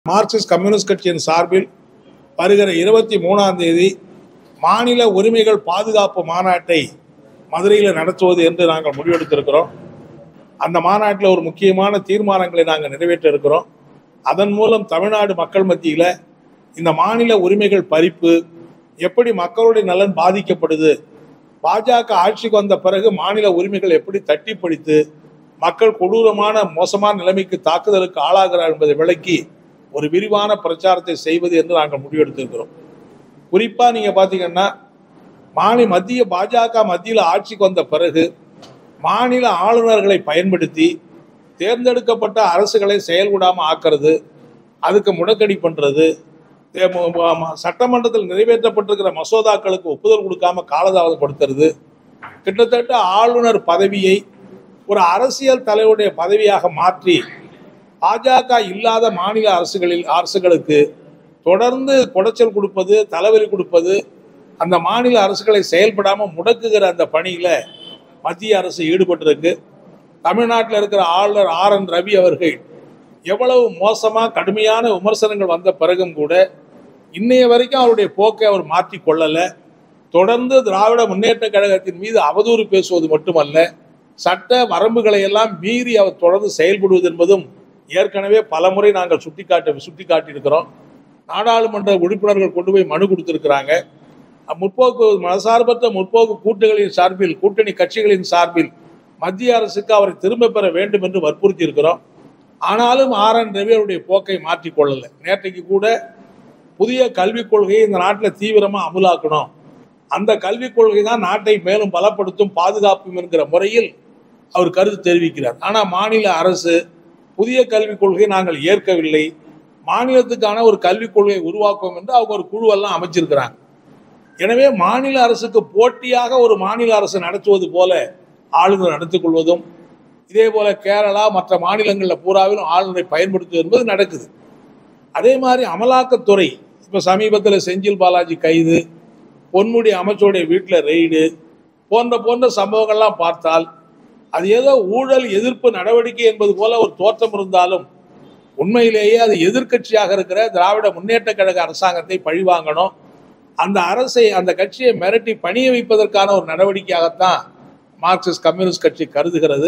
Marxist communist கட்சியின் சார்பில் வருகிற இருபத்தி மூணாம் தேதி மாநில உரிமைகள் பாதுகாப்பு மாநாட்டை மதுரையில் நடத்துவது என்று நாங்கள் முடிவெடுத்திருக்கிறோம் அந்த மாநாட்டில் ஒரு முக்கியமான தீர்மானங்களை நாங்கள் நிறைவேற்ற இருக்கிறோம் அதன் மூலம் தமிழ்நாடு மக்கள் மத்தியில் இந்த மாநில உரிமைகள் பறிப்பு எப்படி மக்களுடைய நலன் பாதிக்கப்படுது பாஜக ஆட்சிக்கு வந்த பிறகு மாநில உரிமைகள் எப்படி தட்டி பிடித்து மக்கள் கொடூரமான மோசமான நிலைமைக்கு தாக்குதலுக்கு ஆளாகிறார் என்பதை விளக்கி ஒரு விரிவான பிரச்சாரத்தை செய்வது என்று நாங்கள் முடிவெடுத்திருக்கிறோம் குறிப்பா நீங்க பாத்தீங்கன்னா மாநில மத்திய பாஜக மத்தியில் ஆட்சிக்கு வந்த பிறகு மாநில ஆளுநர்களை பயன்படுத்தி தேர்ந்தெடுக்கப்பட்ட அரசுகளை செயல்படாம ஆக்குறது அதுக்கு முடக்கடி பண்றது தே- ம- ம- ம- சட்டமன்றத்தில் நிறைவேற்றப்பட்டிருக்கிற மசோதாக்களுக்கு ஒப்புதல் கொடுக்காம காலதாமதப்படுத்துறது கிட்டத்தட்ட ஆளுநர் பதவியை ஒரு அரசியல் தலைவருடைய பதவியாக மாற்றி பாஜக இல்லாத மாநில அரசுகளில் அரசுகளுக்கு தொடர்ந்து குடைச்சல் கொடுப்பது தலைவலி கொடுப்பது அந்த மாநில அரசுகளை செயல்படாம முடக்குகிற அந்த பணியில மத்திய அரசு ஈடுபட்டிருக்கு தமிழ்நாட்டில் இருக்கிற ஆளுநர் ஆர் என் ரவி அவர்கள் எவ்வளவு மோசமா கடுமையான விமர்சனங்கள் வந்த பிறகும் கூட இன்னைய வரைக்கும் அவருடைய போக்கை அவர் மாற்றி கொள்ளல தொடர்ந்து திராவிட முன்னேற்ற கழகத்தின் மீது அவதூறு பேசுவது மட்டுமல்ல சட்ட வரம்புகளை எல்லாம் மீறி அவர் தொடர்ந்து செயல்படுவது என்பதும் ஏற்கனவே பலமுறை நாங்கள் சுட்டிக்காட்ட சுட்டிக்காட்டியிருக்கிறோம் நாடாளுமன்ற உறுப்பினர்கள் கொண்டு போய் மனு கொடுத்திருக்கிறாங்க முற்போக்கு மதசார்பற்ற முற்போக்கு கூட்டுகளின் சார்பில் கூட்டணி கட்சிகளின் சார்பில் மத்திய அரசுக்கு அவரை திரும்ப பெற வேண்டும் என்று வற்புறுத்தி இருக்கிறோம் ஆனாலும் ஆர் என் ரவி அவருடைய போக்கை மாற்றிக் கொள்ளலை நேற்றைக்கு கூட புதிய கல்விக் கொள்கையை இந்த நாட்டில் தீவிரமாக அமுலாக்கணும் அந்த கல்விக் கொள்கை தான் நாட்டை மேலும் பலப்படுத்தும் பாதுகாப்பும் என்கிற முறையில் அவர் கருத்து தெரிவிக்கிறார் ஆனால் மாநில அரசு புதிய கல்விக் கொள்கையை நாங்கள் ஏற்கவில்லை மாநிலத்துக்கான ஒரு கல்விக் கொள்கையை உருவாக்குவோம் என்று அவங்க ஒரு குழுவெல்லாம் அமைச்சிருக்கிறாங்க எனவே மாநில அரசுக்கு போட்டியாக ஒரு மாநில அரசு நடத்துவது போல ஆளுநர் நடத்திக் கொள்வதும் இதே போல கேரளா மற்ற மாநிலங்களில் பூராவிலும் ஆளுநரை பயன்படுத்துவது என்பது நடக்குது அதே மாதிரி அமலாக்கத்துறை இப்போ சமீபத்தில் செந்தில் பாலாஜி கைது பொன்முடி அமைச்சருடைய வீட்டில் ரெய்டு போன்ற போன்ற சம்பவங்கள்லாம் பார்த்தால் அது ஏதோ ஊழல் எதிர்ப்பு நடவடிக்கை என்பது போல ஒரு தோற்றம் இருந்தாலும் உண்மையிலேயே அது எதிர்க்கட்சியாக இருக்கிற திராவிட முன்னேற்ற கழக அரசாங்கத்தை பழிவாங்கணும் அந்த அரசை அந்த கட்சியை மிரட்டி பணிய வைப்பதற்கான ஒரு நடவடிக்கையாகத்தான் மார்க்சிஸ்ட் கம்யூனிஸ்ட் கட்சி கருதுகிறது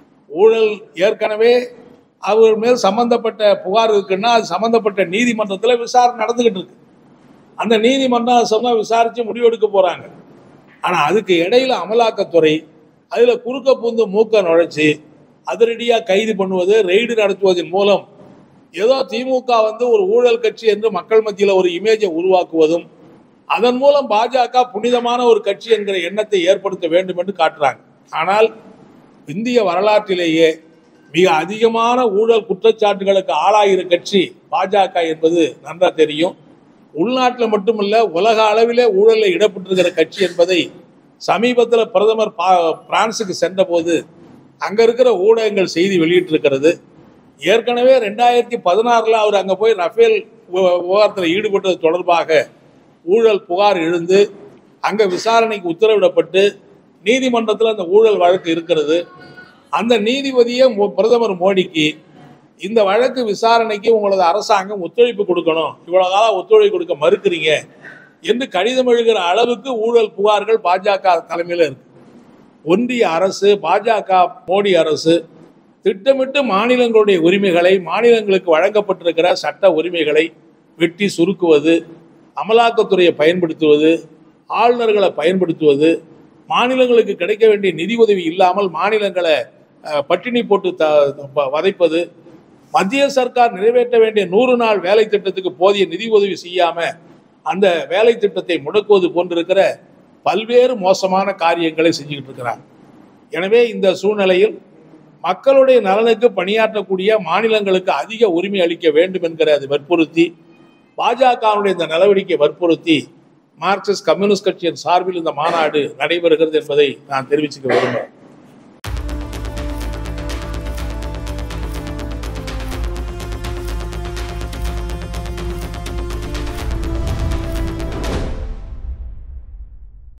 ஊழல் ஏற்கனவே அவர் மேல் சம்பந்தப்பட்ட புகார் இருக்குன்னா அது சம்பந்தப்பட்ட நீதிமன்றத்தில் விசாரணை நடந்துகிட்டு இருக்கு அந்த நீதிமன்றம் சொன்ன விசாரிச்சு முடிவெடுக்க போறாங்க ஆனா அதுக்கு இடையில அமலாக்கத்துறை அதுல குறுக்க பூந்து மூக்க நுழைச்சு அதிரடியா கைது பண்ணுவது ரெய்டு நடத்துவதன் மூலம் ஏதோ திமுக வந்து ஒரு ஊழல் கட்சி என்று மக்கள் மத்தியில ஒரு இமேஜை உருவாக்குவதும் அதன் மூலம் பாஜக புனிதமான ஒரு கட்சி என்கிற எண்ணத்தை ஏற்படுத்த வேண்டும் என்று காட்டுறாங்க ஆனால் இந்திய வரலாற்றிலேயே மிக அதிகமான ஊழல் குற்றச்சாட்டுகளுக்கு ஆளாகிற கட்சி பாஜக என்பது நன்றா தெரியும் உள்நாட்டில் மட்டுமல்ல உலக அளவிலே ஊழலில் இடப்பட்டிருக்கிற கட்சி என்பதை சமீபத்தில் பிரதமர் பா பிரான்சுக்கு சென்றபோது அங்கே இருக்கிற ஊடகங்கள் செய்தி வெளியிட்டிருக்கிறது ஏற்கனவே ரெண்டாயிரத்தி பதினாறில் அவர் அங்கே போய் ரஃபேல் விவ- விவகாரத்தில் ஈடுபட்டது தொடர்பாக ஊழல் புகார் எழுந்து அங்கே விசாரணைக்கு உத்தரவிடப்பட்டு நீதிமன்றத்தில் அந்த ஊழல் வழக்கு இருக்கிறது அந்த நீதிபதியே மோ- பிரதமர் மோடிக்கு இந்த வழக்கு விசாரணைக்கு உங்களது அரசாங்கம் ஒத்துழைப்பு கொடுக்கணும் இவ்வளவு காலம் ஒத்துழைப்பு கொடுக்க மறுக்கிறீங்க என்று கடிதம் எழுகிற அளவுக்கு ஊழல் புகார்கள் பாஜக தலைமையில் இருக்கு ஒன்றிய அரசு பாஜக மோடி அரசு திட்டமிட்டு மாநிலங்களுடைய உரிமைகளை மாநிலங்களுக்கு வழங்கப்பட்டிருக்கிற சட்ட உரிமைகளை வெட்டி சுருக்குவது அமலாக்கத்துறையை பயன்படுத்துவது ஆளுநர்களை பயன்படுத்துவது மாநிலங்களுக்கு கிடைக்க வேண்டிய நிதி உதவி இல்லாமல் மாநிலங்களை அஹ், பட்டினி போட்டு த ப- வதைப்பது மத்திய சர்க்கார் நிறைவேற்ற வேண்டிய நூறு நாள் வேலை திட்டத்துக்கு போதிய நிதி உதவி செய்யாம அந்த வேலை திட்டத்தை முடக்குவது போன்றிருக்கிற பல்வேறு மோசமான காரியங்களை செஞ்சுக்கிட்டு இருக்கிறாங்க எனவே இந்த சூழ்நிலையில் மக்களுடைய நலனுக்கு பணியாற்றக்கூடிய மாநிலங்களுக்கு அதிக உரிமை அளிக்க வேண்டும் என்கிற அது வற்புறுத்தி பாஜகவுடைய இந்த நடவடிக்கை வற்புறுத்தி மார்க்சிஸ்ட் கம்யூனிஸ்ட் கட்சியின் சார்பில் இந்த மாநாடு நடைபெறுகிறது என்பதை நான் தெரிவிச்சுக்க விரும்புகிறேன்